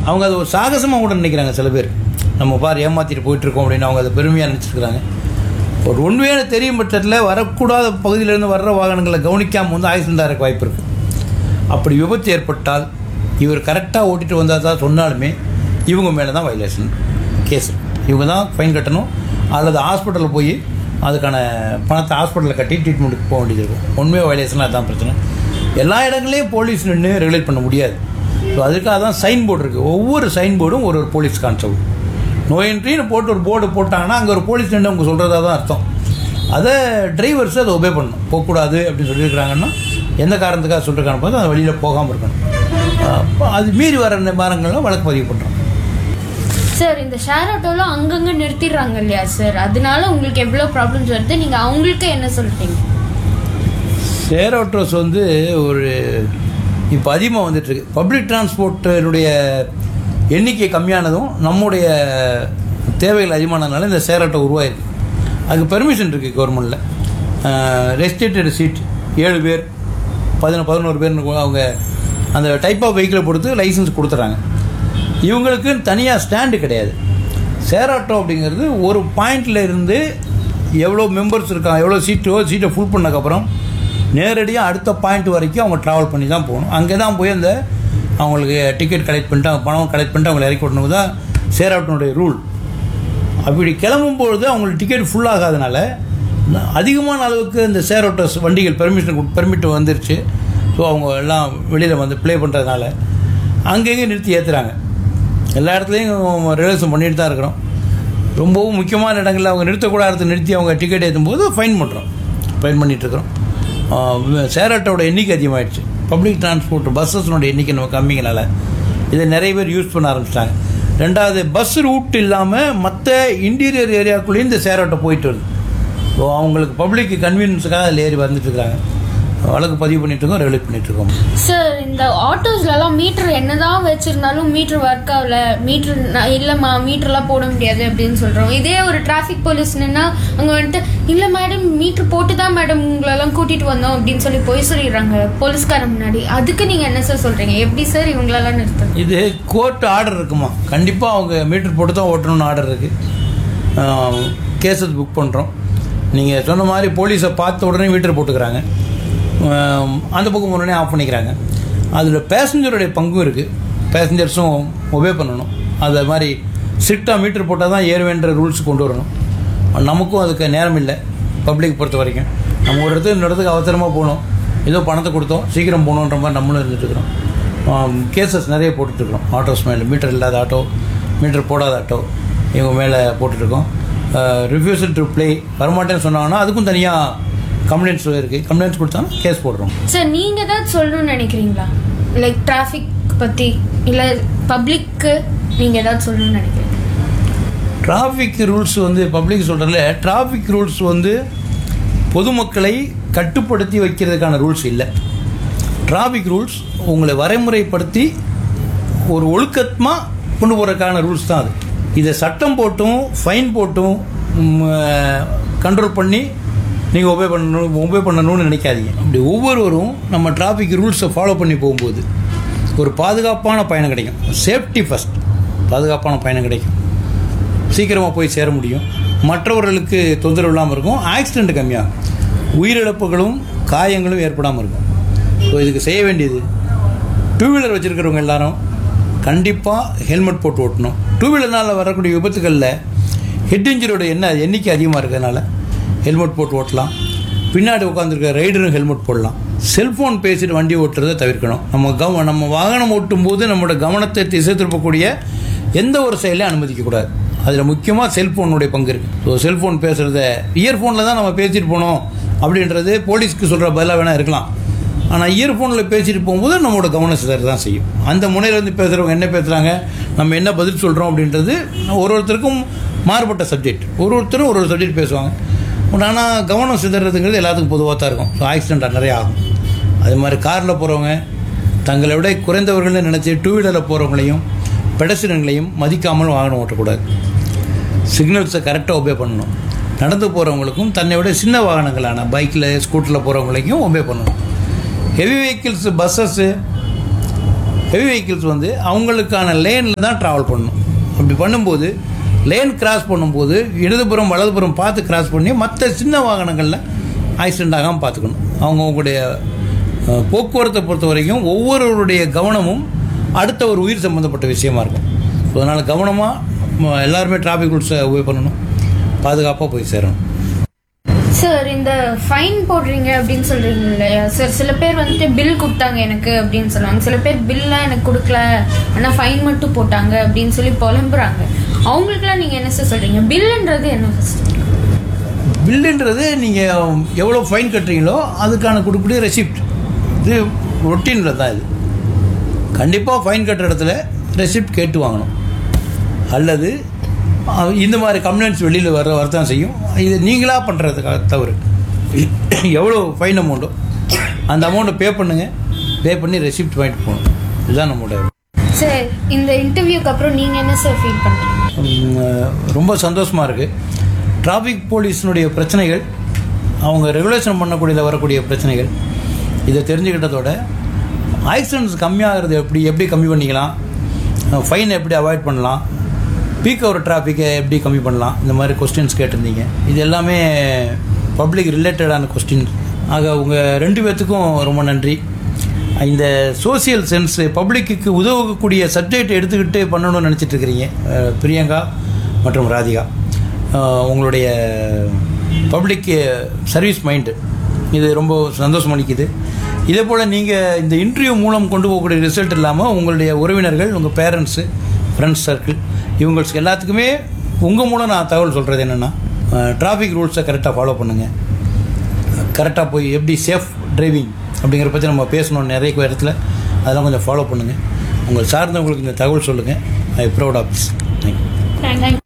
அவங்க அது ஒரு சாகசமாக கூட நினைக்கிறாங்க சில பேர் நம்ம பாரு ஏமாற்றிட்டு போயிட்டுருக்கோம் அப்படின்னு அவங்க அதை பெருமையாக நினச்சிருக்கிறாங்க ஒரு உண்மையான தெரியும் பட்சத்தில் வரக்கூடாத பகுதியிலேருந்து வர்ற வாகனங்களை கவனிக்காமல் வந்து ஆக்சிடென்ட் ஆகிறக்கு வாய்ப்பு இருக்குது அப்படி விபத்து ஏற்பட்டால் இவர் கரெக்டாக ஓட்டிட்டு வந்தால் தான் சொன்னாலுமே இவங்க மேலே தான் வைலேஷன் கேஸ் இவங்க தான் ஃபைன் கட்டணும் அல்லது ஹாஸ்பிட்டலில் போய் அதுக்கான பணத்தை ஹாஸ்பிட்டலில் கட்டி ட்ரீட்மெண்ட்டுக்கு போக வேண்டியது இருக்கும் உண்மையாக வைலேஷன் அதுதான் பிரச்சனை எல்லா இடங்களையும் போலீஸ் நின்று ரெகுலேட் பண்ண முடியாது ஸோ அதுக்காக தான் சைன் போர்டு இருக்குது ஒவ்வொரு சைன் போர்டும் ஒரு ஒரு போலீஸ் கான்ஸ்டபிள் நோயின்றின்னு போட்டு ஒரு போர்டு போட்டாங்கன்னா அங்கே ஒரு போலீஸ் நின்று அவங்க சொல்கிறதா தான் அர்த்தம் அதை டிரைவர்ஸ் அதை ஒபே பண்ணணும் போகக்கூடாது அப்படின்னு சொல்லியிருக்கிறாங்கன்னா எந்த காரணத்துக்காக சொல்லிருக்காங்க பார்த்து அது வெளியில் போகாமல் இருக்கணும் அப்ப அது மீறி வர மரங்கள்லாம் வழக்கு பதிவு பண்ணுறோம் சார் இந்த ஷேர் ஆட்டோலாம் அங்கங்க நிறுத்திடுறாங்க இல்லையா சார் அதனால உங்களுக்கு எவ்வளோ ப்ராப்ளம்ஸ் வருது நீங்க அவங்களுக்கு என்ன சொல்றீங்க ஷேர் ஆட்டோஸ் வந்து ஒரு இப்போ அதிகமாக வந்துட்டுருக்கு பப்ளிக் டிரான்ஸ்போர்ட்டினுடைய எண்ணிக்கை கம்மியானதும் நம்முடைய தேவைகள் அதிகமானதுனால இந்த ஷேர் ஆட்டோ உருவாயிருக்கு அதுக்கு பெர்மிஷன் இருக்குது கவர்மெண்ட்டில் ரெஸ்ட்ரிக்டட் சீட் ஏழு பேர் பதினொன்று பதினோரு பேர்னு அவங்க அந்த டைப் ஆஃப் வெஹிக்கிளை பொறுத்து லைசன்ஸ் கொடுத்துட்றாங்க இவங்களுக்கு தனியாக ஸ்டாண்டு கிடையாது ஷேர் ஆட்டோ அப்படிங்கிறது ஒரு பாயிண்ட்ல இருந்து எவ்வளோ மெம்பர்ஸ் இருக்காங்க எவ்வளோ சீட்டோ சீட்டை ஃபுல் பண்ணக்கப்புறம் நேரடியாக அடுத்த பாயிண்ட் வரைக்கும் அவங்க ட்ராவல் பண்ணி தான் போகணும் அங்கே தான் போய் அந்த அவங்களுக்கு டிக்கெட் கலெக்ட் பண்ணிட்டு அவங்க பணம் கலெக்ட் பண்ணிட்டு அவங்களை இறக்கி விடணும் தான் ஷேர் ஆட்டோனுடைய ரூல் அப்படி கிளம்பும் பொழுது அவங்களுக்கு டிக்கெட் ஃபுல் ஆகாதனால ந- அதிகமான அளவுக்கு இந்த ஷேர் ஆட்டோஸ் வண்டிகள் பெர்மிஷன் பெர்மிட் வந்துருச்சு ஸோ அவங்க எல்லாம் வெளியில் வந்து ப்ளே பண்ணுறதுனால அங்கங்கே நிறுத்தி ஏற்றுறாங்க எல்லா இடத்துலையும் ரிலேஷன் பண்ணிட்டு தான் இருக்கிறோம் ரொம்பவும் முக்கியமான இடங்களில் அவங்க நிறுத்தக்கூடாத இடத்துல நிறுத்தி அவங்க டிக்கெட் ஏற்றும் போது ஃபைன் பண்ணுறோம் ஃபைன் பண்ணிகிட்ருக்குறோம் ஷேர் ஆட்டோட எண்ணிக்கை அதிகமாகிடுச்சு பப்ளிக் டிரான்ஸ்போர்ட் பஸ்ஸஸ்னோட எண்ணிக்கை நம்ம கம்மிங்கனால இதை நிறைய பேர் யூஸ் பண்ண ஆரம்பிச்சிட்டாங்க ரெண்டாவது பஸ் ரூட் இல்லாமல் மற்ற இன்டீரியர் ஏரியாக்குள்ளேயும் இந்த ஷேர் ஆட்டோ போயிட்டு வருது ஸோ அவங்களுக்கு பப்ளிக் கன்வீனியன்ஸுக்காக அதில் ஏறி வந்துட்டு இருக்காங்க வழக்கு பதிவு பண்ணிட்டு இருக்கோம் ரெகுலேட் பண்ணிட்டு இருக்கோம் சார் இந்த ஆட்டோஸ்லலாம் மீட்டர் என்னதான் வச்சிருந்தாலும் மீட்டர் ஒர்க் ஆகல மீட்டர் இல்லைம்மா மீட்டர்லாம் போட முடியாது அப்படின்னு சொல்கிறோம் இதே ஒரு டிராஃபிக் போலீஸ் நின்னா அங்கே வந்துட்டு இல்லை மேடம் மீட்டர் போட்டு தான் மேடம் உங்களெல்லாம் கூட்டிகிட்டு வந்தோம் அப்படின்னு சொல்லி போய் சொல்லிடுறாங்க போலீஸ்காரன் முன்னாடி அதுக்கு நீங்கள் என்ன சார் சொல்கிறீங்க எப்படி சார் இவங்களெல்லாம் நிறுத்தணும் இது கோர்ட் ஆர்டர் இருக்குமா கண்டிப்பாக அவங்க மீட்டர் போட்டு தான் ஓட்டணும்னு ஆர்டர் இருக்குது கேசஸ் புக் பண்ணுறோம் நீங்கள் சொன்ன மாதிரி போலீஸை பார்த்த உடனே மீட்டர் போட்டுக்கிறாங்க ஆம், அந்த பக்கம் உடனே ஆஃப் பண்ணிக்கிறாங்க அதில் பேசஞ்சருடைய பங்கும் இருக்குது பேசஞ்சர்ஸும் ஒபே பண்ணணும் அது மாதிரி ஸ்ட்ரிக்டாக மீட்டர் போட்டால் தான் ஏறுவேன்ற ரூல்ஸ் கொண்டு வரணும் நமக்கும் அதுக்கு நேரம் இல்லை பப்ளிக் பொறுத்த வரைக்கும் நம்ம ஒரு இடத்துக்கு இன்னொரு இடத்துக்கு அவசரமாக போகணும் ஏதோ பணத்தை கொடுத்தோம் சீக்கிரம் போகணுன்ற மாதிரி நம்மளும் இருந்துட்டு இருக்கிறோம் கேசஸ் நிறைய போட்டுட்ருக்குறோம் ஆட்டோஸ் மேலே மீட்டர் இல்லாத ஆட்டோ மீட்டர் போடாத ஆட்டோ இவங்க மேலே போட்டுட்ருக்கோம் ரிஃப்யூசல் டு ப்ளே வரமாட்டேன்னு சொன்னாங்கன்னா அதுக்கும் தனியாக கம்ப்ளைண்ட்ஸ் இருக்குது கம்ப்ளைண்ட்ஸ் கொடுத்தாலும் கேஸ் போடுறோம் சார் நீங்கள் ஏதாவது சொல்லணும்னு நினைக்கிறீங்களா லைக் டிராஃபிக் பற்றி இல்லை பப்ளிக்கு நீங்கள் ஏதாவது சொல்லணும்னு நினைக்கிறீங்க டிராஃபிக் ரூல்ஸ் வந்து பப்ளிக் சொல்கிறதுல டிராஃபிக் ரூல்ஸ் வந்து பொதுமக்களை கட்டுப்படுத்தி வைக்கிறதுக்கான ரூல்ஸ் இல்லை டிராஃபிக் ரூல்ஸ் உங்களை வரைமுறைப்படுத்தி ஒரு ஒழுக்கமாக கொண்டு போகிறதுக்கான ரூல்ஸ் தான் அது இதை சட்டம் போட்டும் ஃபைன் போட்டும் கண்ட்ரோல் பண்ணி நீங்கள் ஒபே பண்ணணும் ஒபே பண்ணணும்னு நினைக்காதீங்க அப்படி ஒவ்வொருவரும் நம்ம டிராஃபிக் ரூல்ஸை ஃபாலோ பண்ணி போகும்போது ஒரு பாதுகாப்பான பயணம் கிடைக்கும் சேஃப்டி ஃபஸ்ட் பாதுகாப்பான பயணம் கிடைக்கும் சீக்கிரமாக போய் சேர முடியும் மற்றவர்களுக்கு தொந்தரவு இல்லாமல் இருக்கும் ஆக்சிடெண்ட் கம்மியாகும் உயிரிழப்புகளும் காயங்களும் ஏற்படாமல் இருக்கும் ஸோ இதுக்கு செய்ய வேண்டியது டூ வீலர் வச்சுருக்கிறவங்க எல்லாரும் கண்டிப்பாக ஹெல்மெட் போட்டு ஓட்டணும் டூ வீலர்னால் வரக்கூடிய விபத்துகளில் ஹெட் இன்ஜுரியோட என்ன எண்ணிக்கை அதிகமாக இருக்கிறதுனால ஹெல்மெட் போட்டு ஓட்டலாம் பின்னாடி உட்காந்துருக்க ரைடரும் ஹெல்மெட் போடலாம் செல்ஃபோன் பேசிட்டு வண்டி ஓட்டுறதை தவிர்க்கணும் நம்ம கவ நம்ம வாகனம் ஓட்டும் போது நம்மளோட கவனத்தை திசை திருப்பக்கூடிய எந்த ஒரு செயலையும் அனுமதிக்கக்கூடாது அதில் முக்கியமாக செல்ஃபோனுடைய பங்கு இருக்குது ஸோ செல்ஃபோன் பேசுகிறத இயர்ஃபோனில் தான் நம்ம பேசிட்டு போனோம் அப்படின்றது போலீஸ்க்கு சொல்கிற பதிலாக வேணால் இருக்கலாம் ஆனால் இயர்ஃபோனில் பேசிட்டு போகும்போது நம்மளோட கவனம் சிதற தான் செய்யும் அந்த முனையில் வந்து பேசுகிறவங்க என்ன பேசுகிறாங்க நம்ம என்ன பதில் சொல்கிறோம் அப்படின்றது ஒரு ஒருத்தருக்கும் மாறுபட்ட சப்ஜெக்ட் ஒரு ஒருத்தரும் ஒரு ஒரு சப்ஜெக்ட் பேசுவாங்க பட் ஆனால் கவனம் சிதறதுங்கிறது எல்லாத்துக்கும் பொதுவாக தான் இருக்கும் ஸோ ஆக்சிடென்ட் நிறைய ஆகும் அது மாதிரி காரில் போகிறவங்க தங்களை விட குறைந்தவர்கள்னு நினச்சி டூ வீலரில் போகிறவங்களையும் பெடஸ்டரியன்களையும் மதிக்காமல் வாகனம் ஓட்டக்கூடாது சிக்னல்ஸை கரெக்டாக ஒபே பண்ணணும் நடந்து போகிறவங்களுக்கும் தன்னை விட சின்ன வாகனங்களான பைக்கில் ஸ்கூட்டரில் போகிறவங்களையும் ஒபே பண்ணணும் heavy vehicles buses heavy vehicles வந்து அவங்களுக்கான லேனில் தான் ட்ராவல் பண்ணணும் அப்படி பண்ணும்போது லேன் கிராஸ் பண்ணும்போது இடதுபுறம் வலதுபுறம் பார்த்து கிராஸ் பண்ணி மற்ற சின்ன வாகனங்களில் ஆக்சிடென்ட் ஆகாமல் பார்த்துக்கணும் அவங்கவுங்களுடைய அஹ், போக்குவரத்தை பொறுத்த வரைக்கும் ஒவ்வொருவருடைய கவனமும் அடுத்த ஒரு உயிர் சம்மந்தப்பட்ட விஷயமா இருக்கும் ஸோ அதனால் கவனமாக எல்லாருமே டிராஃபிக் ரூல்ஸை உபயோக பண்ணணும் பாதுகாப்பாக போய் சேரணும் சார் இந்த ஃபைன் போடுறீங்க அப்படின்னு சொல்றீங்க இல்லையா சார் சில பேர் வந்துட்டு பில் கொடுத்தாங்க எனக்கு அப்படின்னு சொல்லுவாங்க சில பேர் பில்லாம் எனக்கு கொடுக்கல ஆனா ஃபைன் மட்டும் போட்டாங்க அப்படின்னு சொல்லி புலம்புறாங்க அவங்களுக்குலாம் நீங்க என்ன சார் சொல்றீங்க பில்லுன்றது என்ன ஃபர்ஸ்ட் பில்லுன்றது நீங்கள் எவ்வளோ ஃபைன் கட்டுறீங்களோ அதுக்கான கொடுக்கக்கூடிய ரெசிப்ட் இது ரொட்டீனில் தான் இது கண்டிப்பாக ஃபைன் கட்டுற இடத்துல ரெசிப்ட் கேட்டு வாங்கணும் அல்லது அஹ், இந்த மாதிரி கம்ப்ளைண்ட்ஸ் வெளியில் வர வரத்தான் செய்யும் இது நீங்களாக பண்ணுறதுக்காக தவறு எவ்வளோ ஃபைன் அமௌண்ட்டோ அந்த அமௌண்ட்டை பே பண்ணுங்கள் பே பண்ணி ரெசிப்ட் வாங்கிட்டு போகணும் இதுதான் நம்மளோட சார் இந்த இன்டர்வியூக்கு அப்புறம் நீங்க என்ன சார் ஃபீல் பண்றீங்க உம், ரொம்ப சந்தோஷமாக இருக்குது டிராஃபிக் போலீஸினுடைய பிரச்சனைகள் அவங்க ரெகுலேஷன் பண்ணக்கூடியதில் வரக்கூடிய பிரச்சனைகள் இதை தெரிஞ்சுக்கிட்டதோட ஆக்சிடென்ட்ஸ் கம்மியாகிறது எப்படி எப்படி கம்மி பண்ணிக்கலாம் ஃபைன் எப்படி அவாய்ட் பண்ணலாம் பீக் அவர் டிராஃபிக்கை எப்படி கம்மி பண்ணலாம் இந்த மாதிரி கொஸ்டின்ஸ் கேட்டிருந்தீங்க இது எல்லாமே பப்ளிக் ரிலேட்டடான கொஸ்டின் ஆக உங்கள் ரெண்டு பேர்த்துக்கும் ரொம்ப நன்றி இந்த சோசியல் சென்ஸ் பப்ளிக்கு உதவக்கூடிய சப்ஜெக்ட் எடுத்துக்கிட்டு பண்ணணும்னு நினச்சிட்டு இருக்கிறீங்க அஹ், பிரியங்கா மற்றும் ராதிகா அஹ், உங்களுடைய பப்ளிக் சர்வீஸ் மைண்டு இது ரொம்ப சந்தோஷம் அளிக்குது இதே போல் நீங்கள் இந்த இன்டர்வியூ மூலம் கொண்டு போகக்கூடிய ரிசல்ட் இல்லாமல் உங்களுடைய உறவினர்கள் உங்கள் பேரண்ட்ஸு ஃப்ரெண்ட்ஸ் சர்க்கிள் இவங்களுக்கு எல்லாத்துக்குமே உங்கள் மூலம் நான் தகவல் சொல்கிறது என்னென்னா டிராஃபிக் ரூல்ஸை கரெக்டாக ஃபாலோ பண்ணுங்கள் கரெக்டாக போய் எப்படி சேஃப் டிரைவிங் அப்படிங்கிற பற்றி நம்ம பேசணும் நிறைய இடத்துல அதெல்லாம் கொஞ்சம் ஃபாலோ பண்ணுங்கள் உங்கள் சார்ந்தவங்களுக்கு இந்த தகவல் சொல்லுங்கள் I proud of this thank you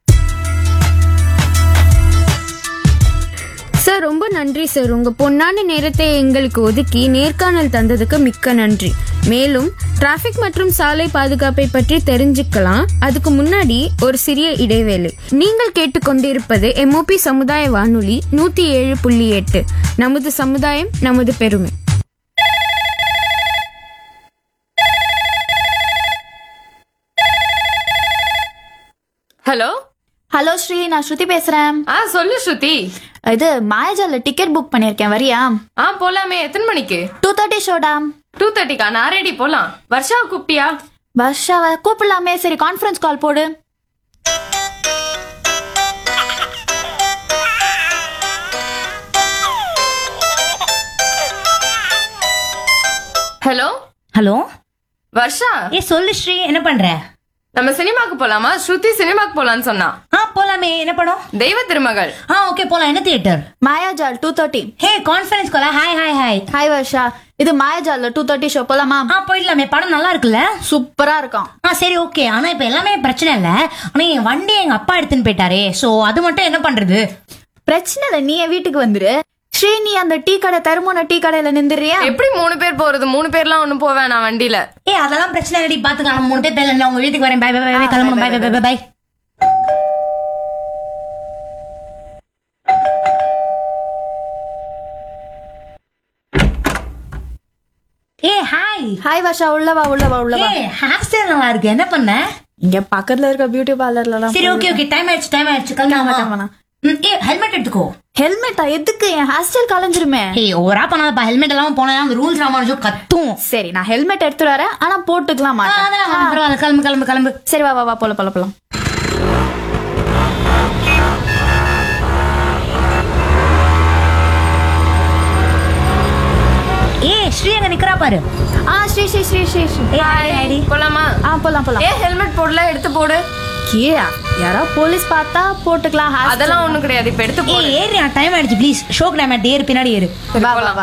sir ரொம்ப நன்றி சார் உங்க பொன்னான நேரத்தை எங்களுக்கு ஒதுக்கி நேர்காணல் தந்ததுக்கு மிக்க நன்றி மேலும் டிராஃபிக் மற்றும் சாலை பாதுகாப்பை பற்றி தெரிஞ்சுக்கலாம் அதுக்கு முன்னாடி ஒரு சிறிய இடைவேளை நீங்கள் கேட்டுக்கொண்டிருப்பது எம்ஓபி சமுதாய வானொலி நூத்தி ஏழு புள்ளி எட்டு நமது சமுதாயம் நமது பெருமை ஹலோ ஹலோ ஸ்ரீ நான் ஸ்ருதி பேசுறேன் ஆ சொல்லு ஸ்ருதி இது மாயஜால டிக்கெட் புக் பண்ணிருக்கேன் வரியா ஆ போலாமே எத்தனை மணிக்கு டூ தேர்ட்டி ஷோடா டூ தேர்ட்டிக்கா நான் ரெடி போலாம் வர்ஷாவை கூப்பிட்டியா வர்ஷாவை கூப்பிடலாமே சரி கான்ஃபரன்ஸ் கால் போடு ஹலோ ஹலோ வர்ஷா ஏ சொல்லு ஸ்ரீ என்ன பண்ற நம்ம சினிமாக்கு போலாமா ஸ்ருதி சினிமாக்கு போலான்னு சொன்னா ஆ போலாமே என்ன படம் தெய்வ திருமகள் ஆ ஓகே போலாம் என்ன theatre Mayajaal two thirty hey conference காலா hi hi hi hi Varsha இது மாயாஜால்ல டூ தேர்ட்டி ஷோ போலாமா ஆ போயிடலாமே படம் நல்லா இருக்குல்ல சூப்பரா இருக்கும் ஆ சரி ஓகே ஆனா இப்ப எல்லாமே பிரச்சனை இல்ல ஆனா என் வண்டி எங்க அப்பா எடுத்துன்னு போயிட்டாரே சோ அது மட்டும் என்ன பண்றது பிரச்சனை இல்லை நீ என் வீட்டுக்கு வந்துரு ஸ்ரீ நீ அந்த டீ கடை தருமோன டீ கடையில நின்றுறியா எப்படி மூணு பேர் போறது மூணு பேர்லாம் ஒண்ணும் போவேன் நான் வண்டியில ஏ அதெல்லாம் பிரச்சனை இல்லடி பாத்துக்கலாம் நம்ம மூணு பேர் பேர்ல உங்க வீட்டுக்கு வரேன் பை பை பை பை கிளம்பணும் பை பை பை பை ஏ ஹாய் ஹாய் வர்ஷா உள்ளவா உள்ளவா உள்ளவா ஏ ஹேர் ஸ்டைல் நல்லா இருக்கு என்ன பண்ண இங்க பக்கத்துல இருக்க பியூட்டி பார்லர்ல சரி ஓகே ஓகே டைம் ஆயிடுச்சு டைம் ஆயிடுச்சு கிளம்பலாம், கிளம்பலாம் கிளம்பலாம். ஏ ஹெல்மெட் எடுத்துக்கோ ஹெல்மெட்டா எதுக்கு என் ஹேர் ஸ்டைல் கலைஞ்சிருமே ஏய் ஓவரா பண்ணாதப்பா ஹெல்மெட் எல்லாம் போனா அந்த ரூல்ஸ் ராமானுஜோ கத்தும் சரி நான் ஹெல்மெட் எடுத்துட்டு வரேன் ஆனா போட்டுக்கலாம் ஆ, மாட்டேன் அதெல்லாம் ஒண்ணும் பரவாயில்ல கிளம்பு கிளம்பு கிளம்பு சரி வா வா வா போல போல போலாம் ஏ ஸ்ரீ அங்க நிக்கிறா பாரு ஆ ஸ்ரீ ஸ்ரீ ஸ்ரீ ஸ்ரீ ஸ்ரீ ஏ ஹாய் ஹாய்டி போலாமா ஆ போலாம் போலாம் ஏ ஹெல்மெட் போடல எடுத்து போடு கீழே யாரோ போலீஸ் பார்த்தா போட்டுக்கலாம் hair அதெல்லாம் ஒண்ணும் கிடையாது இப்ப எடுத்து ஏ போடு ஏறி டைம் ஆயிடுச்சு ப்ளீஸ் ஷோக் டைம் ஆயிடுச்சு ஏறு பின்னாடி ஏறு style. வா வா வா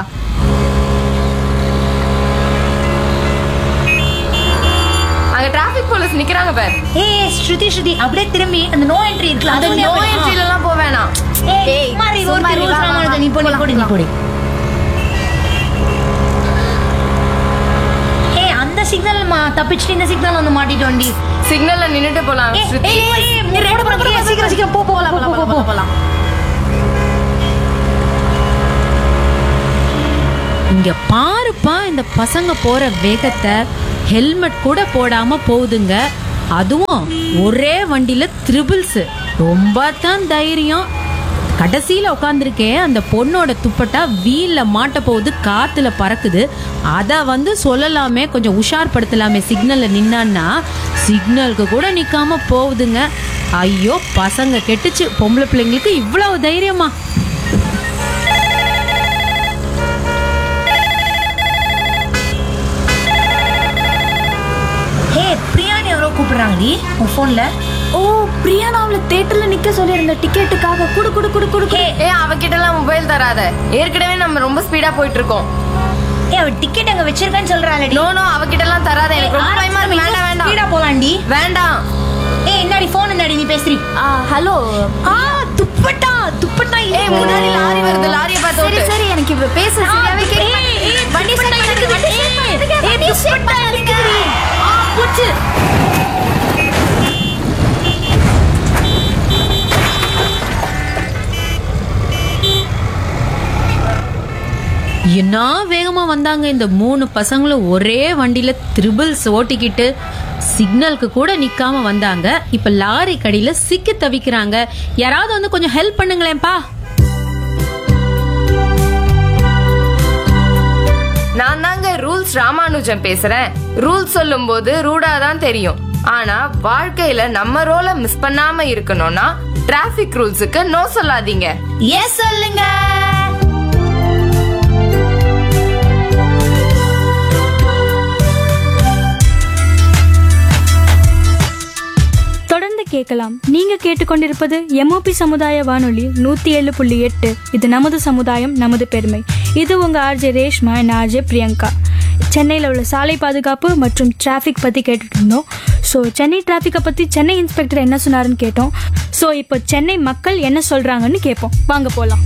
அங்க டிராபிக் போலீஸ் நிக்கிறாங்க பார் ஏ ஸ்ருதி ஸ்ருதி அப்படியே திரும்பி அந்த நோ என்ட்ரி இருக்குல்ல அது அது நோ என்ட்ரில எல்லாம் போக வேணாம் ஏய் ஏய், சும்மா இரு, சும்மா ஒரு இரு, ரூல்ஸ் வா, வா, ராமானுஜம் நீ போடு நீ போலாம், போடு நீ போடு ஏய் அந்த சிக்னல் தப்பிச்சுட்டு இந்த சிக்னல் வந்து மாட்டிட்டோண்டி சிக்னல்ல நின்னுட்டு போலாம் ஏய், ஸ்ருதி ஏய், ஏய், ஏய், போடு, போடு, போடு, சீக்கிரம் சீக்கிரம் போ போ போலாம் போ, போலாம் போ, போலாம் போ. போலாம் இங்க பாருப்பா இந்த பசங்க போற வேகத்தை ஹெல்மெட் கூட போடாம போகுதுங்க அதுவும் ஒரே வண்டியில த்ரிபிள்ஸ் ரொம்ப தான் தைரியம் கடைசியில் உட்காந்துருக்கேன் அந்த பொண்ணோட துப்பட்டா வீல்ல மாட்ட போகுது காத்துல பறக்குது அதை வந்து சொல்லலாமே கொஞ்சம் உஷார்படுத்தலாமே சிக்னல்ல நின்னான்னா சிக்னலுக்கு கூட நிக்காம போகுதுங்க ஐயோ பசங்க கெட்டுச்சு பொம்பளை பிள்ளைங்களுக்கு இவ்வளவு தைரியமா ஹே பிரியாணி எவ்வளோ கூப்பிடுறாங்கடி உன் ஃபோன்ல ஓ பிரியா நான் அவளை தேட்டர்ல நிக்க சொல்லியிருந்த டிக்கெட்டுக்காக குடு குடு குடு குடு குடு. ஏ அவகிட்ட எல்லாம் மொபைல் தராத ஏற்கனவே நம்ம ரொம்ப ஸ்பீடா போயிட்டு இருக்கோம் ஏ அவ டிக்கெட் அங்க வச்சிருக்கேன்னு சொல்றாளடி நோ நோ அவகிட்ட எல்லாம் தராத எனக்கு ரொம்ப பயமா இருக்கு வேண்டாம் வேண்டாம் ஸ்பீடா போலாண்டி வேண்டாம் ஏ என்னடி ஃபோன் என்னடி நீ பேசுறி ஆ ஹலோ ஆ துப்பட்டா துப்பட்டா ஏய் முன்னாடி லாரி வருது லாரியை பார்த்து சரி ஓட்டு. சரி எனக்கு இவ பேச சரியாவே கேட்க வண்டி சட்டை இருக்குது ஏய் துப்பட்டா இருக்குதுடி ஆ, போச்சு என்ன வேகமா வந்தாங்க இந்த மூணு பசங்களும் ஒரே வண்டியில த்ரிபிள்ஸ் ஓட்டிக்கிட்டு சிக்னலுக்கு கூட நிக்காம வந்தாங்க இப்ப லாரி கடியில சிக்கி தவிக்கிறாங்க யாராவது வந்து கொஞ்சம் ஹெல்ப் பண்ணுங்களேன்ப்பா நான் தாங்க ரூல்ஸ் ராமானுஜம் பேசுறேன் ரூல்ஸ் சொல்லும்போது ரூடா தான் தெரியும் ஆனா வாழ்க்கையில நம்ம ரோல மிஸ் பண்ணாம இருக்கணும்னா டிராபிக் ரூல்ஸுக்கு நோ சொல்லாதீங்க எஸ் சொல்லுங்க தொடர்ந்து கேட்கலாம் நீங்க கேட்டுக்கொண்டிருப்பது எம்ஓபி சமுதாய வானொலி நூத்தி ஏழு புள்ளி எட்டு இது நமது சமுதாயம் நமது பெருமை இது உங்க RJ Reshma and RJ Priyanka சென்னையில் உள்ள சாலை பாதுகாப்பு மற்றும் டிராஃபிக் பற்றி கேட்டுட்டு இருந்தோம் ஸோ சென்னை டிராஃபிக்கை பற்றி சென்னை இன்ஸ்பெக்டர் என்ன சொன்னாருன்னு கேட்டோம் ஸோ இப்போ சென்னை மக்கள் என்ன சொல்கிறாங்கன்னு கேட்போம் வாங்க போகலாம்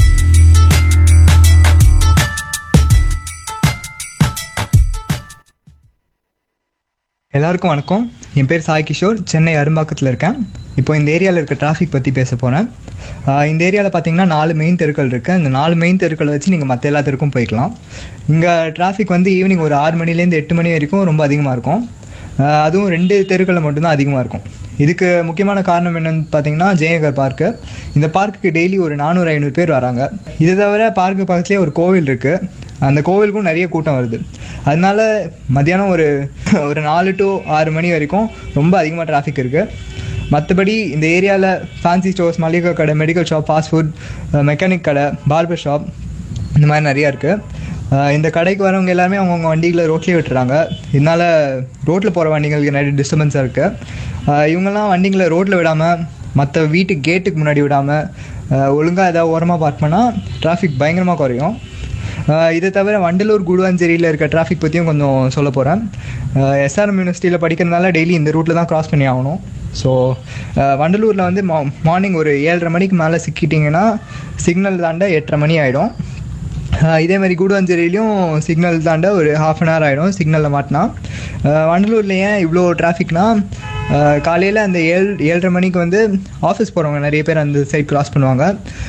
எல்லாருக்கும் வணக்கம் என் பேர் சாய் கிஷோர் சென்னை அரும்பாக்கத்தில் இருக்கேன் இப்போ இந்த ஏரியாவில் இருக்க டிராஃபிக் பற்றி பேச போகிறேன் இந்த ஏரியாவில் பார்த்தீங்கன்னா நாலு மெயின் தெருக்கள் இருக்குது இந்த நாலு மெயின் தெருக்களை வச்சு நீங்கள் மற்ற எல்லா தெருக்கும் போய்க்கலாம் இங்கே டிராஃபிக் வந்து ஈவினிங் ஒரு ஆறு மணிலேருந்து எட்டு மணி வரைக்கும் ரொம்ப அதிகமாக இருக்கும் ஆஹ் அதுவும் ரெண்டு தெருக்களில் மட்டும்தான் அதிகமாக இருக்கும் இதுக்கு முக்கியமான காரணம் என்னன்னு பார்த்தீங்கன்னா ஜெயநகர் பார்க்கு இந்த பார்க்குக்கு டெய்லி ஒரு நானூறு ஐநூறு பேர் வராங்க இதை தவிர பார்க்கு பக்கத்துலேயே ஒரு கோவில் இருக்குது அந்த கோவிலுக்கும் நிறைய கூட்டம் வருது அதனால மத்தியானம் ஒரு ஒரு நாலு டு ஆறு மணி வரைக்கும் ரொம்ப அதிகமாக டிராஃபிக் இருக்குது மற்றபடி இந்த ஏரியாவில் ஃபேன்சி ஸ்டோர்ஸ் மளிகை கடை medical shop fast food mechanic கடை பார்பர் ஷாப் இந்த மாதிரி நிறையா இருக்குது இந்த கடைக்கு வரவங்க எல்லாருமே அவங்கவுங்க வண்டிகளை ரோட்லேயே விட்டுறாங்க இதனால் ரோட்டில் போகிற வண்டிகளுக்கு நிறைய டிஸ்டர்பன்ஸாக இருக்குது இவங்கெல்லாம் வண்டிகளை ரோட்டில் விடாமல் மற்ற வீட்டு கேட்டுக்கு முன்னாடி விடாமல் ஒழுங்காக ஏதாவது ஓரமாக பார்க் பண்ணால் டிராஃபிக் பயங்கரமாக குறையும் ஆஹ் இதை தவிர வண்டலூர் குடுவாஞ்சேரியில் இருக்க டிராஃபிக் பற்றியும் கொஞ்சம் சொல்ல போகிறேன் எஸ்ஆர்எம் யூனிவர்சிட்டியில் படிக்கிறதுனால டெய்லி இந்த ரூட்டில் தான் கிராஸ் பண்ணி ஆகணும் ஸோ வண்டலூரில் வந்து மா மார்னிங் ஒரு ஏழரை மணிக்கு மேலே சிக்கிட்டிங்கன்னா சிக்னல் தாண்ட எட்டரை மணி ஆகிடும் இதே மாதிரி கூடுவாஞ்சேரியிலையும் சிக்னல் தாண்ட ஒரு ஹாஃப் அன் ஹவர் ஆகிடும் சிக்னலில் மாட்டினா வண்டலூரில் ஏன் இவ்வளோ டிராஃபிக்னா காலையில் அந்த ஏழு ஏழரை மணிக்கு வந்து ஆஃபீஸ் போகிறவங்க நிறைய பேர் அந்த சைட் கிராஸ் பண்ணுவாங்க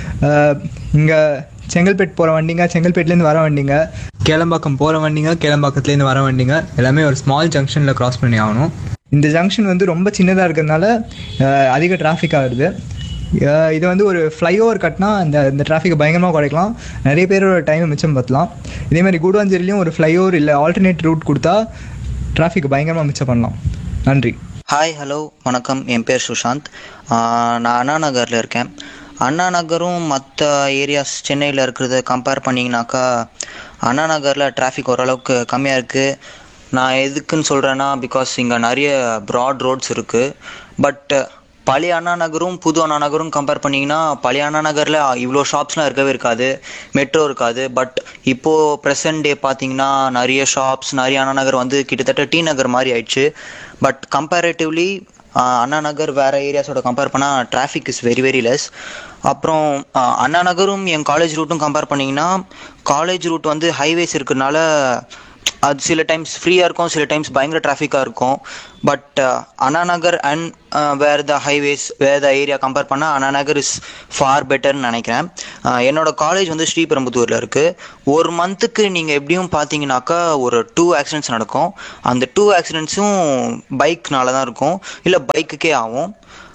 இங்கே செங்கல்பேட் போகிற வண்டிங்க செங்கல்பேட்லேருந்து வர வண்டிங்க கேளம்பாக்கம் போகிற வண்டிங்க கேளம்பாக்கத்துலேருந்து வர வண்டிங்க எல்லாமே ஒரு ஸ்மால் ஜங்ஷனில் கிராஸ் பண்ணி ஆகணும் இந்த ஜங்ஷன் வந்து ரொம்ப சின்னதாக இருக்கிறதுனால அஹ், அதிக டிராஃபிக் ஆகுது அஹ், இது வந்து ஒரு ஃப்ளைஓவர் கட்டினா இந்த இந்த டிராஃபிக்கை பயங்கரமாக குறைக்கலாம் நிறைய பேரோட டைமை மிச்சம் பற்றலாம் இதே மாதிரி கூடுவாஞ்சேரிலையும் ஒரு ஃப்ளைஓவர் இல்லை ஆல்டர்னேட் ரூட் கொடுத்தா டிராஃபிக்கை பயங்கரமாக மிச்சம் பண்ணலாம் நன்றி ஹாய் ஹலோ வணக்கம் என் பேர் சுஷாந்த் ஆஹ் நான் அண்ணா நகரில் இருக்கேன் அண்ணா நகரும் மற்ற ஏரியாஸ் சென்னையில் இருக்கிறத கம்பேர் பண்ணிங்கனாக்கா அண்ணா நகரில் டிராஃபிக் ஓரளவுக்கு கம்மியாக இருக்குது நான் எதுக்குன்னு சொல்கிறேன்னா பிகாஸ் இங்கே நிறைய ப்ராட் ரோட்ஸ் இருக்குது பட் பழைய அண்ணா நகரும் புது அண்ணா நகரும் கம்பேர் பண்ணிங்கன்னா பழைய அண்ணா நகரில் இவ்வளோ ஷாப்ஸ்லாம் இருக்கவே இருக்காது மெட்ரோ இருக்காது பட் இப்போது ப்ரெசன்ட் டே பார்த்தீங்கன்னா நிறைய ஷாப்ஸ் நிறைய அண்ணா நகர் வந்து கிட்டத்தட்ட டி நகர் மாதிரி ஆயிடுச்சு பட் கம்பேரேட்டிவ்லி அண்ணா நகர் வேறு ஏரியாஸோட கம்பேர் பண்ணால் traffic is very very less அப்புறம் ஆஹ் அண்ணா நகரும் என் காலேஜ் ரூட்டும் கம்பேர் பண்ணிங்கன்னா காலேஜ் ரூட் வந்து ஹைவேஸ் இருக்கிறதுனால அது சில டைம்ஸ் ஃப்ரீயாக இருக்கும் சில டைம்ஸ் பயங்கர டிராஃபிக்காக இருக்கும் but Anna Nagar and where the highways where the area compare பண்ணால் அண்ணா நகர் இஸ் ஃபார் பெட்டர்னு நினைக்கிறேன் அஹ் என்னோட காலேஜ் வந்து ஸ்ரீபெரும்புத்தூரில் இருக்குது ஒரு மந்த்துக்கு நீங்கள் எப்படியும் பார்த்தீங்கன்னாக்கா ஒரு டூ ஆக்சிடென்ட்ஸ் நடக்கும் அந்த டூ ஆக்சிடென்ட்ஸும் பைக்னால தான் இருக்கும் இல்லை பைக்குக்கே ஆகும்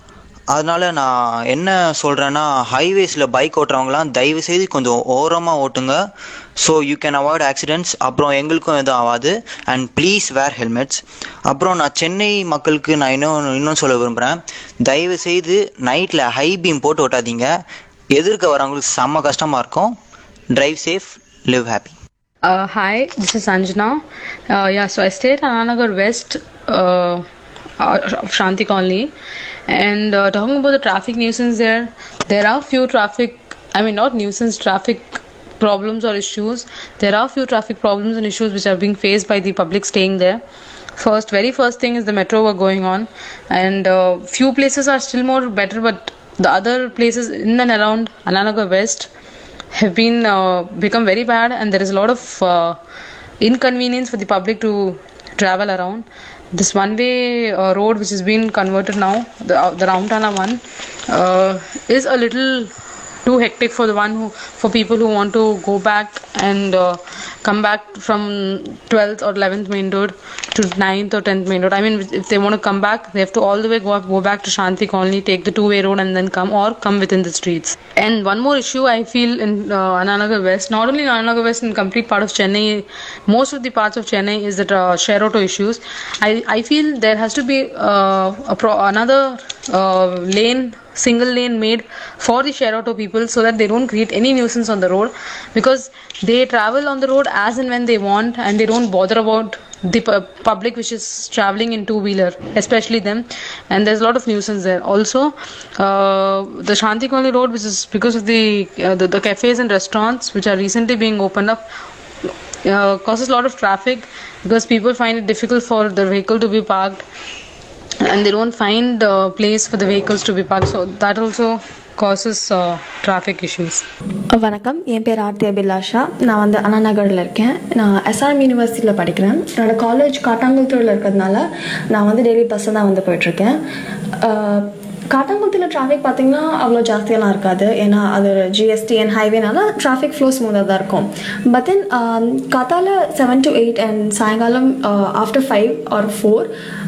அதனால நான் என்ன சொல்கிறேன்னா ஹைவேஸில் பைக் ஓட்டுறவங்களாம் தயவு செய்து கொஞ்சம் ஓரமாக ஓட்டுங்க so you can avoid accidents அப்புறம் எங்களுக்கும் எதுவும் ஆகாது அண்ட் ப்ளீஸ் வேர் ஹெல்மெட்ஸ் அப்புறம் நான் சென்னை மக்களுக்கு நான் இன்னும் இன்னும் சொல்ல விரும்புகிறேன் தயவு செய்து நைட்டில் ஹை பீம் போட்டு ஓட்டாதீங்க எதிர்க்க வரவங்களுக்கு செம்ம கஷ்டமாக இருக்கும் drive safe live happy Uh, hi, this is Sanjana. Uh, yeah, so I stay at Ananagar West uh, uh, of Shanti Colony. And uh, talking about the traffic nuisance there, there are few traffic, I mean, not nuisance, traffic problems or issues. There are few traffic problems and issues which are being faced by the public staying there. First, very first thing is the metro work going on, and uh, few places are still more better, but the other places in and around Ananagar West have been uh, become very bad and there is a lot of uh, inconvenience for the public to travel around this one way uh, road which has been converted now the, uh, the Ramtana one uh, is a little too hectic for the one who for people who want to go back and uh, come back from 12th or 11th main road to 9th or 10th main road i mean if they want to come back they have to all the way go, up, go back to shanti colony take the two way road and then come or come within the streets and one more issue i feel in uh, ananagar west not only in ananagar west in complete part of chennai most of the parts of chennai is that uh, share auto issues i i feel there has to be uh, a pro- another uh, lane single lane made for the share auto people so that they don't create any nuisance on the road because they travel on the road as and when they want and they don't bother about the pu- public which is traveling in two wheeler especially them and there's a lot of nuisance there also uh, the shanti colony road which is because of the, uh, the the cafes and restaurants which are recently being opened up uh, causes a lot of traffic because people find it difficult for the vehicle to be parked and they don't find a place for the vehicles to be parked so that also causes uh, traffic issues வணக்கம் என் பேர் ஆர்த்தி அபிலாஷா நான் வந்து அண்ணா நகரில் இருக்கேன் நான் SRM யூனிவர்சிட்டியில் படிக்கிறேன் என்னோட காலேஜ் காட்டாங்குளத்தூரில் இருக்கிறதுனால நான் வந்து டெய்லி பஸ்ஸில் தான் வந்து போயிட்டுருக்கேன் காட்டாங்குளத்தில் டிராஃபிக் பார்த்தீங்கன்னா அவ்வளோ ஜாஸ்தியெல்லாம் இருக்காது ஏன்னா அது ஜிஎஸ்டிஎன் ஹைவேனால டிராஃபிக் ஃப்ளோ ஸ்மூத்தாக தான் இருக்கும் பட் தென் காத்தால செவன் டு எயிட் அண்ட் சாயங்காலம் after five or four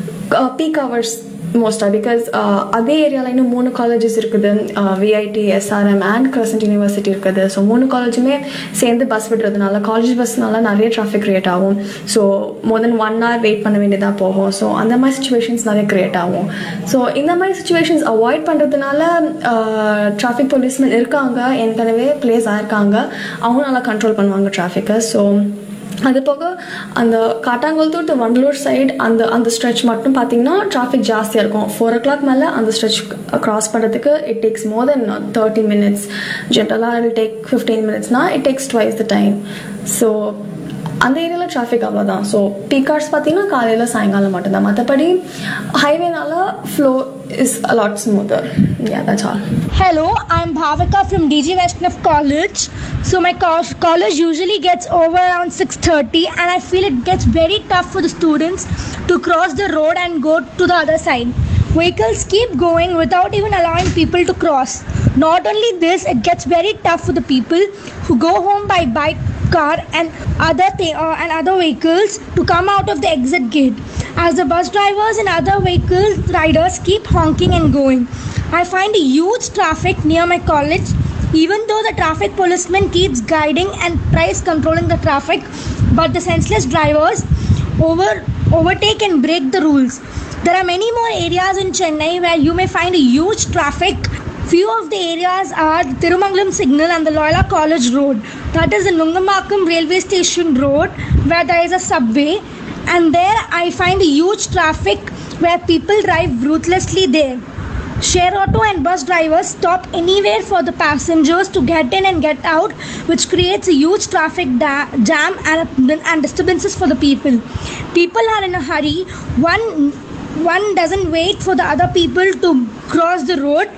peak hours மோஸ்ட்டாக பிகாஸ் அதே ஏரியாவில் இன்னும் மூணு காலேஜஸ் இருக்குது VIT SRM and Crescent University இருக்குது ஸோ மூணு காலேஜுமே சேர்ந்து பஸ் விடுறதுனால காலேஜ் பஸ்னால நிறைய டிராஃபிக் க்ரியேட் ஆகும் so more than one hour wait பண்ண வேண்டியதாக போகும் ஸோ அந்த மாதிரி சுச்சுவேஷன்ஸ் நிறைய க்ரியேட் ஆகும் ஸோ இந்த மாதிரி சுச்சுவேஷன்ஸ் அவாய்ட் பண்ணுறதுனால டிராஃபிக் போலீஸ்மேன் இருக்காங்க ஏற்கனவே பிளேஸ் ஆயிருக்காங்க அவங்க நல்லா கண்ட்ரோல் பண்ணுவாங்க டிராஃபிக்கை ஸோ அது போக அந்த காட்டாங்குளத்தூர் டு வண்டலூர் சைடு அந்த அந்த ஸ்ட்ரெச் மட்டும் பார்த்தீங்கன்னா டிராஃபிக் ஜாஸ்தியாக இருக்கும் ஃபோர் ஓ கிளாக் மேலே அந்த ஸ்ட்ரெச் க்ராஸ் பண்ணுறதுக்கு it takes more than thirty minutes ஜென்ரலாக இட் டேக் ஃபிஃப்டீன் மினிட்ஸ்னா it takes twice the time so அந்த ஏரியாவில் டிராஃபிக் அவ்வளோதான் ஸோ பீக்கார்ஸ் பார்த்தீங்கன்னா காலையில் சாயங்காலம் மட்டும்தான் மற்றபடி ஹைவேனால flow is allot smoother yeah that's all Hello, I'm Bhavika from DG Westcliff College. So my co- college usually gets over around 6:30, and I feel it gets very tough for the students to cross the road and go to the other side. Vehicles keep going without even allowing people to cross. Not only this, it gets very tough for the people who go home by bike, car, and other thi- uh, and other vehicles to come out of the exit gate. As the bus drivers and other vehicle riders keep honking and going. I find a huge traffic near my college, even though the traffic policeman keeps guiding and tries controlling the traffic, but the senseless drivers over overtake and break the rules. There are many more areas in Chennai where you may find a huge traffic. Few of the areas are the Tirumangalam Signal and the Loyola College Road. That is the Nungamakam Railway Station Road where there is a subway. And there I find a huge traffic where people drive ruthlessly there. Share auto and bus drivers stop anywhere for the passengers to get in and get out, which creates a huge traffic da- jam and, and disturbances for the people. People are in a hurry. One one doesn't wait for the other people to cross the road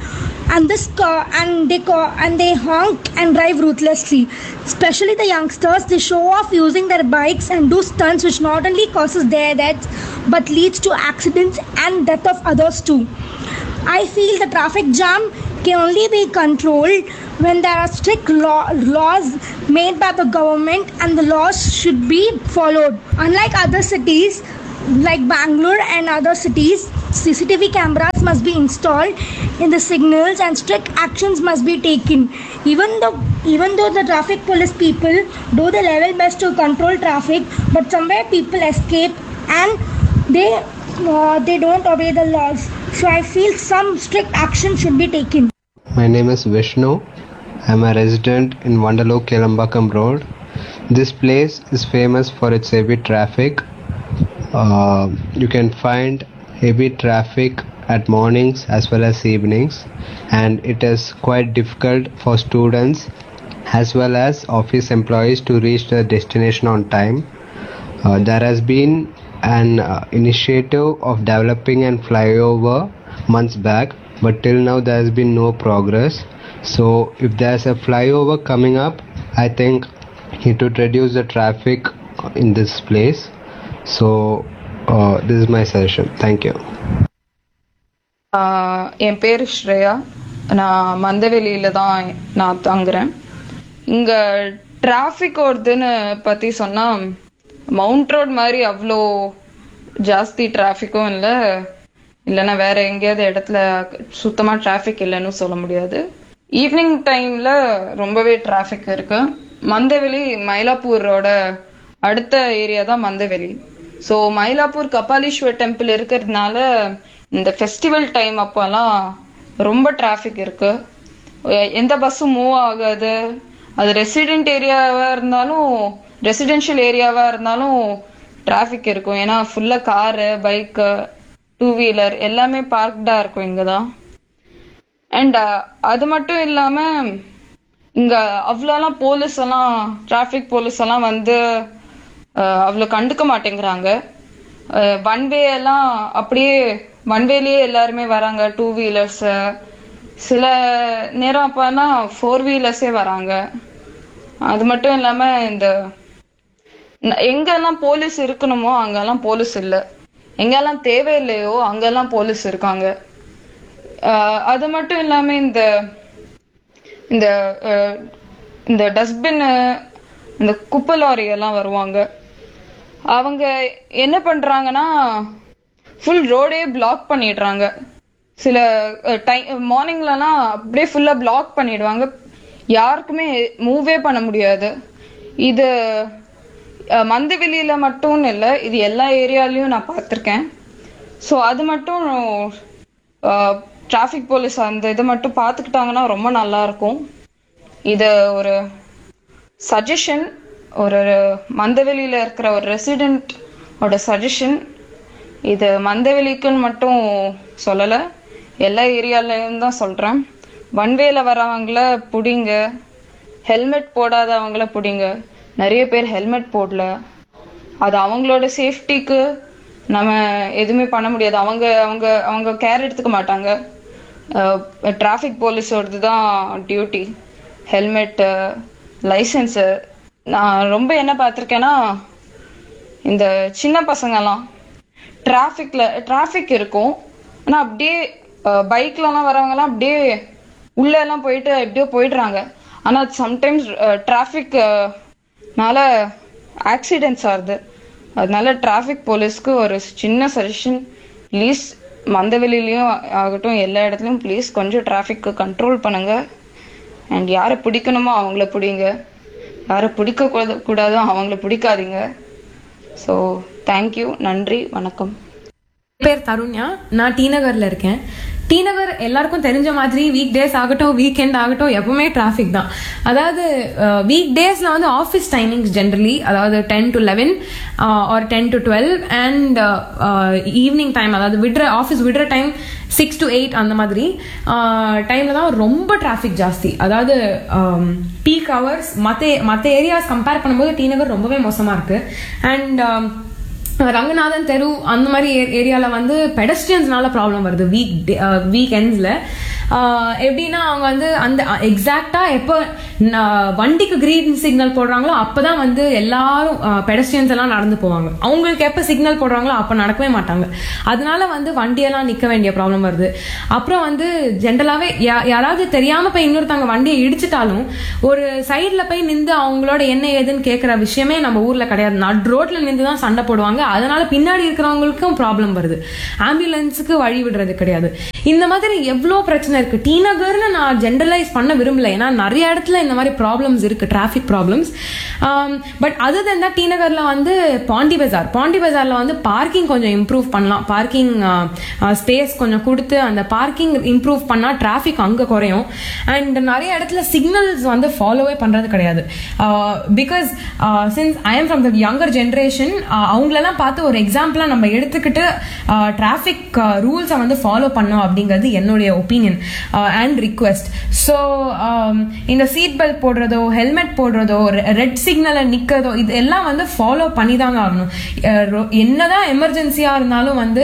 and this car and they ca- and they honk and drive ruthlessly. Especially the youngsters, they show off using their bikes and do stunts, which not only causes their deaths but leads to accidents and death of others too. I feel the traffic jam can only be controlled when there are strict law- laws made by the government and the laws should be followed. Unlike other cities like Bangalore and other cities, CCTV cameras must be installed in the signals and strict actions must be taken. Even though even though the traffic police people do the level best to control traffic, but somewhere people escape and they uh, they don't obey the laws. So I feel some strict action should be taken. My name is Vishnu. I'm a resident in Vandaloo Kelambakam Road. This place is famous for its heavy traffic. Uh, you can find heavy traffic at mornings as well as evenings, and it is quite difficult for students as well as office employees to reach their destination on time. Uh, there has been an uh, initiative of developing an flyover months back, but till now there has been no progress. So, if there's a flyover coming up, I think it would reduce the traffic in this place. So, uh, this is my suggestion. Thank you. ஆஹ் என் பேர் ஸ்ரேயா நான் மந்தவெளியில் தான் நான் தங்குறேன் இங்கே traffic ஓடுதுன்னு பற்றி சொன்னால் mount road மாதிரி அவ்வளோ ஜாஸ்தி டிராஃபிக்கும் இல்லை இல்லைன்னா வேற எங்கேயாவது இடத்துல சுத்தமாக டிராஃபிக் இல்லைன்னு சொல்ல முடியாது ஈவினிங் டைமில் ரொம்பவே டிராஃபிக் இருக்கு மந்தவெளி மயிலாப்பூரோட அடுத்த ஏரியா தான் மந்தவெளி ஸோ மயிலாப்பூர் கபாலீஸ்வர் டெம்பிள் இருக்கிறதுனால இந்த ஃபெஸ்டிவல் டைம் அப்போல்லாம் ரொம்ப டிராஃபிக் இருக்கு எ- எந்த பஸ்ஸும் மூவ் ஆகாது அது ரெசிடென்ட் ஏரியாவா இருந்தாலும் ரெசிடென்ஷியல் ஏரியாவா இருந்தாலும் டிராஃபிக் இருக்கும் ஏன்னா ஃபுல்லா காரு பைக்கு டூ வீலர் எல்லாமே பார்க்டா இருக்கும் இங்க தான் அண்ட் அது மட்டும் இல்லாம இங்க அவ்வளோலாம் போலீஸ் எல்லாம் டிராஃபிக் போலீஸ் எல்லாம் வந்து அஹ், அவ்வளோ கண்டுக்க மாட்டேங்கிறாங்க ஒன் வே எல்லாம் அப்படியே ஒன் வேலயே எல்லாருமே வராங்க டூ வீலர்ஸ் சில நேரம் அப்போலாம் ஃபோர் வீலர்ஸே வராங்க அது மட்டும் இல்லாம இந்த ந- எங்கெல்லாம் போலீஸ் இருக்கணுமோ அங்கெல்லாம் போலீஸ் இல்ல எங்கெல்லாம் தேவையில்லையோ அங்கெல்லாம் போலீஸ் இருக்காங்க ஆஹ் அது மட்டும் இல்லாம இந்த இந்த ஆஹ் இந்த டஸ்ட்பின் இந்த குப்பை லாரி எல்லாம் வருவாங்க அவங்க என்ன பண்றாங்கன்னா ஃபுல் ரோடே பிளாக் பண்ணிடுறாங்க சில டைம் மார்னிங்லலாம் அப்படியே ஃபுல்லா பிளாக் பண்ணிடுவாங்க யாருக்குமே மூவே பண்ண முடியாது இது அஹ், மந்தவெளியில மட்டும் இல்லை இது எல்லா ஏரியாலையும் நான் பார்த்துருக்கேன் ஸோ அது மட்டும் டிராஃபிக் போலீஸ் அந்த இதை மட்டும் பார்த்துக்கிட்டாங்கன்னா ரொம்ப நல்லா இருக்கும் இது ஒரு சஜஷன் ஒரு மந்தவெளியில இருக்கிற ஒரு ரெசிடென்ட் ஓட சஜஷன் இது மந்தவெளிக்குன்னு மட்டும் சொல்லலை எல்லா ஏரியாலையும் தான் சொல்கிறேன் வன்வேல வரவங்கள பிடிங்க ஹெல்மெட் போடாதவங்கள பிடிங்க நிறைய பேர் ஹெல்மெட் போடல அது அவங்களோட சேஃப்டிக்கு நம்ம எதுவுமே பண்ண முடியாது அவங்க அவங்க அவங்க கேர் எடுத்துக்க மாட்டாங்க டிராஃபிக் போலீஸோடது தான் டியூட்டி ஹெல்மெட்டு லைசன்ஸு நான் ரொம்ப என்ன பார்த்துருக்கேன்னா இந்த சின்ன பசங்கெல்லாம் டிராஃபிக்ல டிராஃபிக் இருக்கும் ஆனால் அப்படியே பைக்லலாம் வரவங்கலாம் அப்படியே உள்ள எல்லாம் போயிட்டு எப்படியோ போயிடுறாங்க ஆனால் சம்டைம்ஸ் டிராஃபிக்னால ஆக்சிடென்ட்ஸ் ஆகுது அதனால டிராஃபிக் போலீஸ்க்கு ஒரு சின்ன சஜஷன் ப்ளீஸ் மந்தவெளிலையும் ஆகட்டும் எல்லா இடத்துலையும் ப்ளீஸ் கொஞ்சம் டிராஃபிக்கு கண்ட்ரோல் பண்ணுங்க அண்ட் யாரை பிடிக்கணுமோ அவங்கள பிடிங்க யாரை பிடிக்க கூடாது கூடாதோ அவங்கள பிடிக்காதீங்க ஸோ தேங்க்யூ நன்றி வணக்கம் பேர் தருண்யா நான் டி நகர்ல இருக்கேன் டி நகர் எல்லாருக்கும் தெரிஞ்ச மாதிரி வீக் டேஸ் ஆகட்டும் வீக்கெண்ட் ஆகட்டும் எப்பவுமே டிராஃபிக் தான் அதாவது வீக் டேஸ்ல வந்து ஆஃபீஸ் டைமிங்ஸ் ஜென்ரலி அதாவது ten to eleven or ten to twelve and evening time அதாவது விடுற ஆஃபீஸ் விடுற டைம் சிக்ஸ் டு எயிட் அந்த மாதிரி டைம்ல தான் ரொம்ப டிராஃபிக் ஜாஸ்தி அதாவது பீக் ஹவர்ஸ் மற்ற மற்ற ஏரியாஸ் கம்பேர் பண்ணும்போது டி நகர் ரொம்பவே மோசமா இருக்கு அண்ட் ரங்கநாதன் தெரு அந்த மாதிரி ஏரியாவில் வந்து பெடஸ்டியன்ஸ்னால ப்ராப்ளம் வருது வீக் வீக் எண்ட்ஸில் ஆஹ் எப்படின்னா அவங்க வந்து அந்த எக்ஸாக்டா எப்போ ந- வண்டிக்கு கிரீன் சிக்னல் போடுறாங்களோ அப்பதான் வந்து எல்லாரும் பெடஸ்டியன்ஸ் எல்லாம் நடந்து போவாங்க அவங்களுக்கு எப்போ சிக்னல் போடுறாங்களோ அப்போ நடக்கவே மாட்டாங்க அதனால வந்து வண்டியெல்லாம் நிக்க வேண்டிய ப்ராப்ளம் வருது அப்புறம் வந்து ஜென்ரலாவே யாராவது தெரியாம போய் இன்னொருத்தவங்க வண்டியை இடிச்சிட்டாலும் ஒரு சைடுல போய் நின்று அவங்களோட என்ன ஏதுன்னு கேட்குற விஷயமே நம்ம ஊர்ல கிடையாது நட் ரோட்ல நின்று தான் சண்டை போடுவாங்க அதனால பின்னாடி இருக்கிறவங்களுக்கும் ப்ராப்ளம் வருது ஆம்புலன்ஸுக்கு வழி விடுறது கிடையாது இந்த மாதிரி எவ்வளோ பிரச்சனை இருக்கு டி நகர்னு நான் ஜென்ரலைஸ் பண்ண விரும்பல ஏன்னா நிறைய இடத்துல இந்த மாதிரி ப்ராப்ளம்ஸ் இருக்கு டிராஃபிக் ப்ராப்ளம்ஸ் பட் அது தான் டி நகர்ல வந்து பாண்டி பஜார் பாண்டி பஜார்ல வந்து பார்க்கிங் கொஞ்சம் இம்ப்ரூவ் பண்ணலாம் பார்க்கிங் ஸ்பேஸ் கொஞ்சம் கொடுத்து அந்த பார்க்கிங் இம்ப்ரூவ் பண்ணா டிராஃபிக் அங்க குறையும் அண்ட் நிறைய இடத்துல சிக்னல்ஸ் வந்து ஃபாலோவே பண்றது கிடையாது because since I am from the younger generation அவங்களெல்லாம் பார்த்து ஒரு எக்ஸாம்பிளா நம்ம எடுத்துக்கிட்டு டிராஃபிக் ரூல்ஸை வந்து ஃபாலோ பண்ணோம் அப்படிங்கிறது என்னுடைய ஒப்பீனியன் அண்ட் ரிக்வெஸ்ட் ஸோ இந்த சீட் பெல்ட் போடுறதோ ஹெல்மெட் போடுறதோ ரெட் சிக்னலை நிற்கிறதோ இது எல்லாம் வந்து ஃபாலோ பண்ணி தாங்க ஆகணும் அஹ் ரொ- என்னதான் எமர்ஜென்சியாக இருந்தாலும் வந்து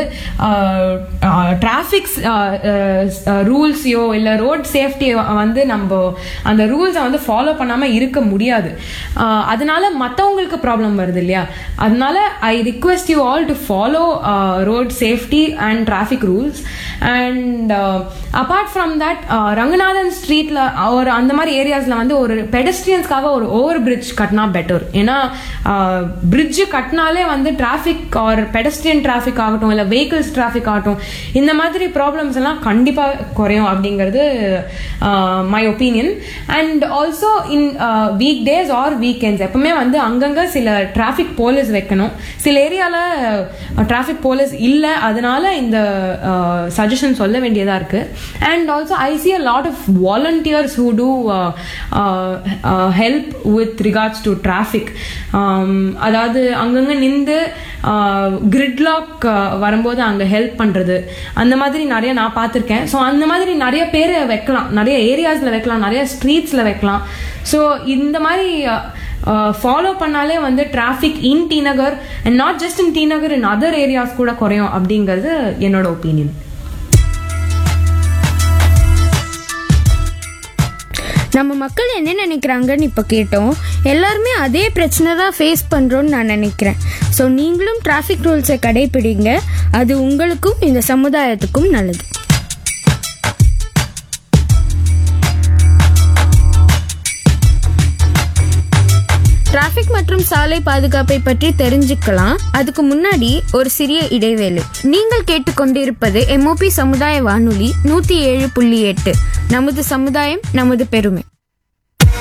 டிராஃபிக் ரூல்ஸையோ இல்லை ரோட் சேஃப்டியோ வந்து நம்ம அந்த ரூல்ஸை வந்து ஃபாலோ பண்ணாமல் இருக்க முடியாது அஹ் அதனால மற்றவங்களுக்கு ப்ராப்ளம் வருது இல்லையா அதனால I request you all to follow road safety and traffic rules and apart from that Ranganathan ஸ்ட்ரீட்ல ஒரு அந்த மாதிரி ஏரியாஸ்ல வந்து ஒரு பெடஸ்ட்ரியன்ஸ்க்காக ஒரு ஓவர் பிரிட்ஜ் கட்டினா பெட்டர் ஏன்னா பிரிட்ஜ் கட்டினாலே வந்து டிராஃபிக் ஆர் பெடஸ்ட்ரியன் டிராஃபிக் ஆகட்டும் இல்லை வெஹிக்கிள்ஸ் டிராஃபிக் ஆகட்டும் இந்த மாதிரி ப்ராப்ளம்ஸ் எல்லாம் கண்டிப்பாக குறையும் அப்படிங்கிறது my opinion and also in week days or weekends எப்பவுமே வந்து அங்கங்க சில டிராஃபிக் போலீஸ் வைக்கணும் சில ஏரியாவில் டிராஃபிக் போலீஸ் இல்லை அதனால இந்த சஜஷன் சொல்ல வேண்டியதாக இருக்கு and also I see a lot of volunteers who do help with regards to traffic அதாவது அங்கங்க நின்று கிரிட்லாக் வரும்போது அங்கே ஹெல்ப் பண்ணுறது அந்த மாதிரி நிறைய நான் பார்த்துருக்கேன் ஸோ அந்த மாதிரி நிறைய பேர் வைக்கலாம் நிறைய ஏரியாஸில் வைக்கலாம் நிறைய ஸ்ட்ரீட்ஸில் வைக்கலாம் ஸோ இந்த மாதிரி ஃபாலோ பண்ணாலே வந்து traffic in T Nagar and not just in T Nagar in other areas கூட குறையும் அப்படிங்கிறது என்னோட ஒப்பீனியன் நம்ம மக்கள் என்ன நினைக்கிறாங்கன்னு இப்போ கேட்டோம் எல்லாருமே அதே பிரச்சனை தான் ஃபேஸ் பண்ணுறோன்னு நான் நினைக்கிறேன் ஸோ நீங்களும் டிராஃபிக் ரூல்ஸை கடைபிடிங்க அது உங்களுக்கும் இந்த சமுதாயத்துக்கும் நல்லது டிராஃபிக் மற்றும் சாலை பாதுகாப்பை பற்றி தெரிஞ்சுக்கலாம் அதுக்கு முன்னாடி ஒரு சிறிய இடைவேளை நீங்கள் கேட்டுக்கொண்டிருப்பது எம்ஓபி சமுதாய வானொலி நூத்தி ஏழு புள்ளி எட்டு நமது சமுதாயம் நமது பெருமை